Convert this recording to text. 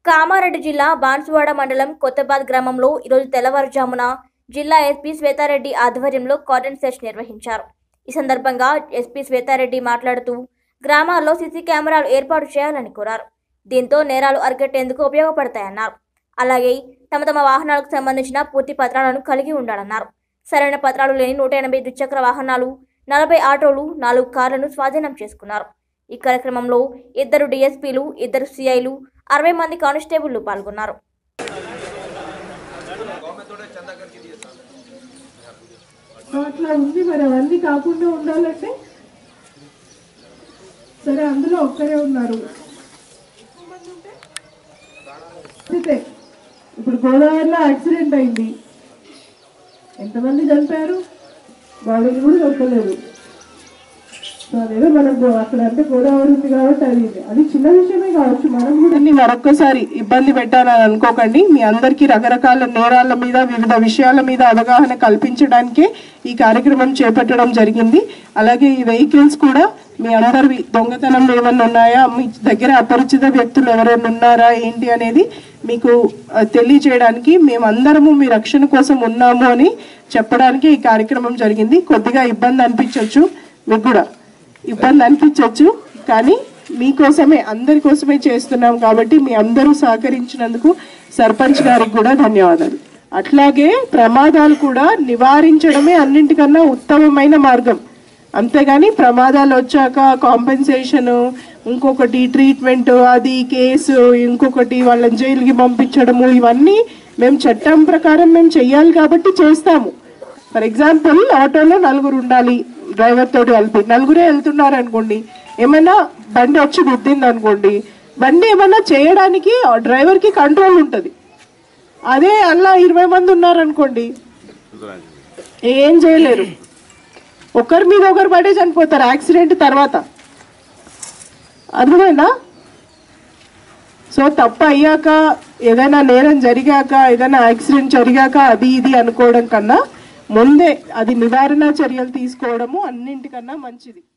కామారెడ్డి జిల్లా బాన్సువాడ మండలం కొత్తబాద్ గ్రామంలో ఈరోజు తెల్లవారుజామున జిల్లా ఎస్పీ శ్వేతారెడ్డి ఆధ్వర్యంలో కార్డన్ సెర్చ్ నిర్వహించారు ఈ సందర్భంగా ఎస్పీ శ్వేతారెడ్డి మాట్లాడుతూ గ్రామాల్లో సీసీ కెమెరాలు ఏర్పాటు చేయాలని కోరారు దీంతో నేరాలు అరికట్టేందుకు ఉపయోగపడతాయన్నారు అలాగే తమ తమ వాహనాలకు సంబంధించిన పూర్తి పత్రాలను కలిగి ఉండాలన్నారు సరైన పత్రాలు లేని నూట ఎనభై ద్విచక్ర వాహనాలు నలభై ఆటోలు నాలుగు కార్లను స్వాధీనం చేసుకున్నారు ఈ కార్యక్రమంలో ఇద్దరు డీఎస్పీలు ఇద్దరు సిఐలు అరవై మంది కానిస్టేబుళ్లు పాల్గొన్నారు అట్లా ఉంది మరి అవన్నీ కాకుండా ఉండాలంటే సరే అందులో ఒక్కరే ఉన్నారు అంతే. ఇప్పుడు గోదావరిలో యాక్సిడెంట్ అయింది ఎంతమంది చనిపోయారు బాడీని కూడా దొరకలేదు సో అదేదో మనకు అక్కడ అంటే గోదావరి ఉంది కాబట్టి అది అది చిన్న విషయమే కావచ్చు మనం కూడా దీన్ని మరొక్కసారి ఇబ్బంది పెట్టాలని అనుకోకండి మీ అందరికీ రకరకాల నేరాల మీద వివిధ విషయాల మీద అవగాహన కల్పించడానికే ఈ కార్యక్రమం చేపట్టడం జరిగింది అలాగే ఈ వెహికల్స్ కూడా మీ అందరివి దొంగతనం ఏమన్నా ఉన్నాయా మీ దగ్గర అపరిచిత వ్యక్తులు ఎవరైనా ఉన్నారా ఏంటి అనేది మీకు ఆ, తెలియజేయడానికి మేమందరము మీ రక్షణ కోసం ఉన్నాము అని చెప్పడానికి ఈ కార్యక్రమం జరిగింది కొద్దిగా ఇబ్బంది అనిపించవచ్చు మీకు కూడా ఇబ్బంది అనిపించవచ్చు కానీ మీకోసమే అందరి కోసమే చేస్తున్నాం కాబట్టి మీ అందరూ సహకరించినందుకు సర్పంచ్ గారికి కూడా ధన్యవాదాలు అట్లాగే ప్రమాదాలు కూడా నివారించడమే అన్నింటికన్నా ఉత్తమమైన మార్గం అంతేగాని ప్రమాదాలు వచ్చాక కాంపెన్సేషన్ ఇంకొకటి ట్రీట్మెంట్ అది కేసు ఇంకొకటి వాళ్ళని జైలుకి పంపించడము ఇవన్నీ మేము చట్టం ప్రకారం మేము చెయ్యాలి కాబట్టి చేస్తాము ఫర్ ఎగ్జాంపుల్ ఆటోలో నలుగురు ఉండాలి డ్రైవర్ తోటి కలిపి నలుగురే వెళ్తున్నారు అనుకోండి ఏమైనా బండి వచ్చి గుద్దింది అనుకోండి బండి ఏమైనా చేయడానికి డ్రైవర్ కి కంట్రోల్ ఉంటుంది అదే అలా ఇరవై మంది ఉన్నారనుకోండి ఏం చేయలేరు ఒకరి మీద ఒకరు పడే చనిపోతారు యాక్సిడెంట్ తర్వాత అర్థమైందా సో తప్పు అయ్యాక ఏదైనా నేరం జరిగాక ఏదైనా యాక్సిడెంట్ జరిగాక అది ఇది అనుకోవడం కన్నా ముందే అది నివారణ చర్యలు తీసుకోవడము అన్నింటికన్నా మంచిది